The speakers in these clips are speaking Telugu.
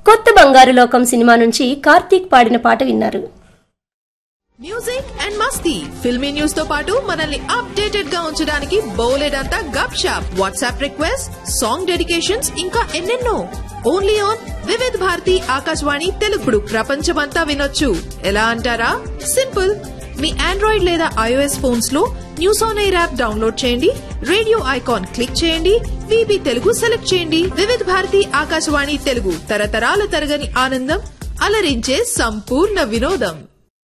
కొత్త బంగారు లోకం సినిమా నుంచి కార్తీక్ పాడిన పాట విన్నారు మ్యూజిక్ అండ్ మస్తీ ఫిల్మీ న్యూస్ తో పాటు మనల్ని అప్డేటెడ్ గా ఉంచడానికి బోలెడంతా గప్ షాప్ వాట్సాప్ రిక్వెస్ట్ సాంగ్ డెడికేషన్స్ ఇంకా ఎన్నెన్నో ఓన్లీ ఆన్ వివిధ్ భారతి ఆకాశవాణి తెలుగుడు ప్రపంచమంతా వినొచ్చు ఎలా అంటారా సింపుల్ మీ ఆండ్రాయిడ్ లేదా ఐఓఎస్ ఫోన్స్ లో news on air app download చేయండి రేడియో ఐకాన్ క్లిక్ చేయండి విబి తెలుగు సెలెక్ట్ చేయండి వివిధ భారతి ఆకాశవాణి తెలుగు తరతరాల తరగని ఆనందం అలరించే సంపూర్ణ వినోదం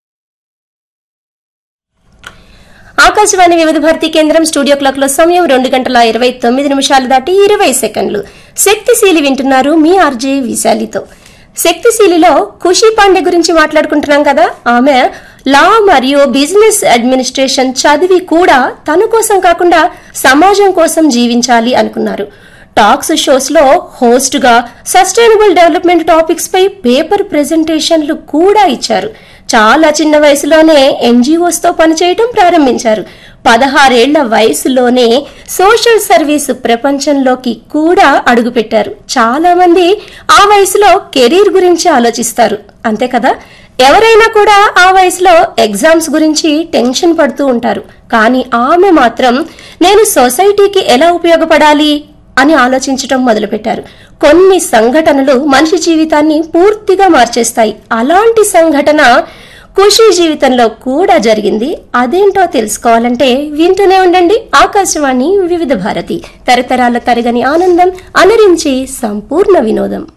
ఆకాశవాణి వివిధ భారతి కేంద్రం స్టూడియో క్లాక్ లో సమయం రెండు గంటల ఇరవై తొమ్మిది నిమిషాలు దాటి ఇరవై సెకండ్లు శక్తిశీలి వింటున్నారు మీ ఆర్జే విశాలితో శక్తిశీలిలో ఖుషి పాండే గురించి మాట్లాడుకుంటున్నాం కదా ఆమె లా మరియు బిజినెస్ అడ్మినిస్ట్రేషన్ చదివి కూడా తన కోసం కాకుండా సమాజం కోసం జీవించాలి అనుకున్నారు టాక్స్ షోస్ లో హోస్ట్ గా సస్టైనబుల్ డెవలప్మెంట్ టాపిక్స్ పై పేపర్ ప్రెజెంటేషన్లు కూడా ఇచ్చారు చాలా చిన్న వయసులోనే ఎన్జిఓస్ తో పనిచేయటం ప్రారంభించారు పదహారేళ్ల వయసులోనే సోషల్ సర్వీస్ ప్రపంచంలోకి కూడా అడుగుపెట్టారు చాలా మంది ఆ వయసులో కెరీర్ గురించి ఆలోచిస్తారు అంతే కదా ఎవరైనా కూడా ఆ వయసులో ఎగ్జామ్స్ గురించి టెన్షన్ పడుతూ ఉంటారు కానీ ఆమె మాత్రం నేను సొసైటీకి ఎలా ఉపయోగపడాలి అని ఆలోచించటం మొదలుపెట్టారు కొన్ని సంఘటనలు మనిషి జీవితాన్ని పూర్తిగా మార్చేస్తాయి అలాంటి సంఘటన ఖుషి జీవితంలో కూడా జరిగింది అదేంటో తెలుసుకోవాలంటే వింటూనే ఉండండి ఆకాశవాణి వివిధ భారతి తరతరాల తరగని ఆనందం అలరించి సంపూర్ణ వినోదం